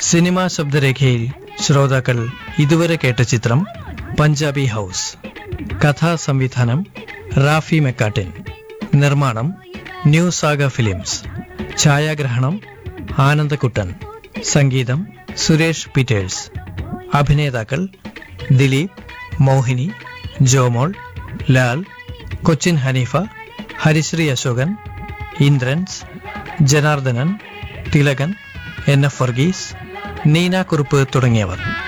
cinema ശബ്ദരേഖയിൽ ശ്രോതാക്കൾ ഇതുവരെ കേട്ട ചിത്രം പഞ്ചാബി ഹൗസ് കഥാ സംവിധാനം റാഫി മെക്കാട്ടിൻ നിർമ്മാണം ന്യൂ സാഗ ഫിലിംസ് ഛായാഗ്രഹണം ആനന്ദക്കുട്ടൻ സംഗീതം സുരേഷ് പീറ്റേഴ്സ് അഭിനേതാക്കൾ ദിലീപ് മോഹിനി ജോമോൾ ലാൽ കൊച്ചിൻ ഹനീഫ ഹരിശ്രീ അശോകൻ ഇന്ദ്രൻസ് ജനാർദ്ദനൻ തിലകൻ എൻ എഫ് വർഗീസ് നീന കുറുപ്പ് തുടങ്ങിയവർ